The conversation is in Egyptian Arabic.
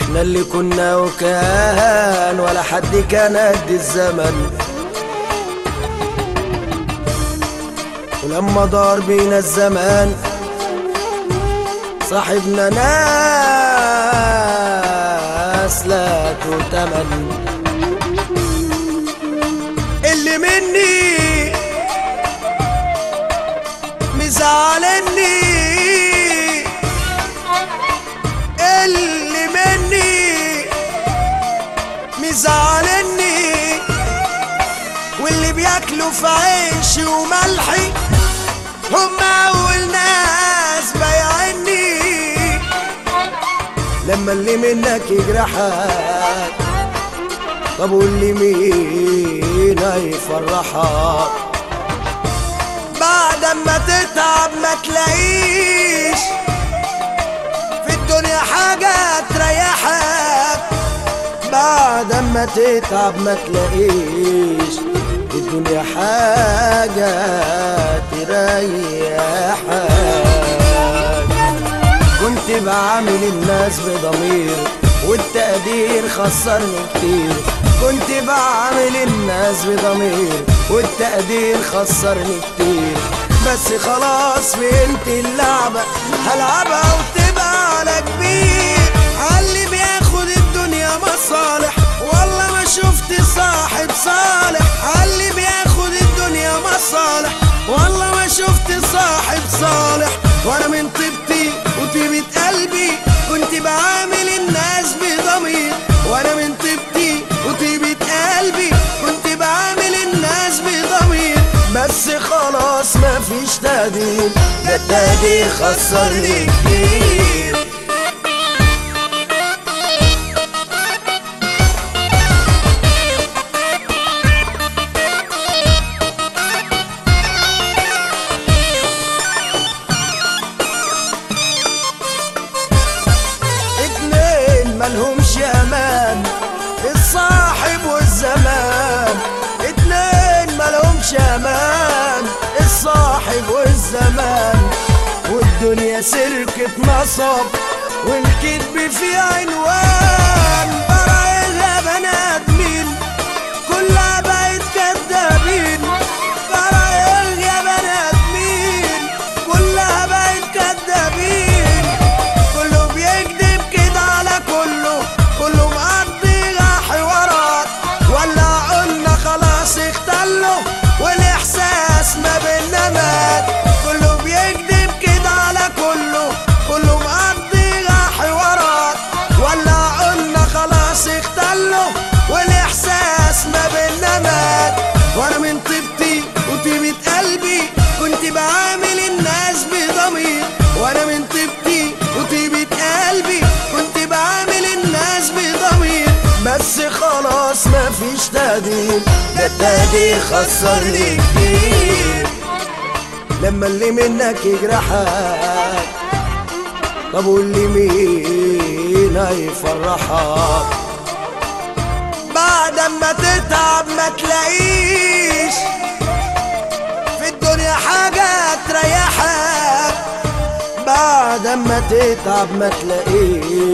احنا اللي كنا وكان ولا حد كان قد الزمن ولما دار بينا الزمان صاحبنا ناس لا تتمن اللي مني مزعلني اللي مني مزعلني واللي بياكلوا في عيشي وملحي هم اول ناس بايعني لما اللي منك يجرحك طب واللي مين هيفرحك بعد ما تتعب ما تلاقيش في الدنيا حاجة تريحك بعد ما تتعب ما تلاقيش في الدنيا حاجة تريحك كنت بعامل الناس بضمير والتقدير خسرني كتير كنت بعامل الناس بضمير والتقدير خسرني كتير بس خلاص فهمت اللعبة هلعبها وتبقى على كبير عاللي بياخد الدنيا مصالح والله ما شفت صاحب صالح عاللي بياخد الدنيا مصالح والله ما شفت صاحب صالح وانا من طيبتي وطيبة قلبي كنت بعامل الناس بضمير وانا من طيبتي وطيبة قلبي كنت بعامل الناس بضمير بس خلاص مفيش تقدير ده التقدير خسرني كتير اتنين ملهمش امان الصاحب والزمان اتنين ملهمش امان الصاحب والزمان والدنيا سركة نصب والكذب في عنوان برايلها بني ادمين كلها بقت كدابين برايل يا بني ادمين كلها بقت كدابين كله بيكذب كده على كله كله مقضيها حوارات ولا قلنا خلاص اختلوا والاحساس ما بينا مات كله بيكذب كده على كله كله مقضيها حوارات ولا قلنا خلاص اختلوا والاحساس ما بينا مات وانا من طيبتي وطيبة قلبي كنت بعامل الناس بضمير وانا من طيبتي وطيبة قلبي كنت بعامل الناس بضمير بس خلاص مفيش تقدير ده التقدير خسرني كتير لما اللي منك يجرحك طب واللي مين هيفرحك بعد ما تتعب ما تلاقيش في الدنيا حاجة تريحك بعد ما تتعب ما تلاقيش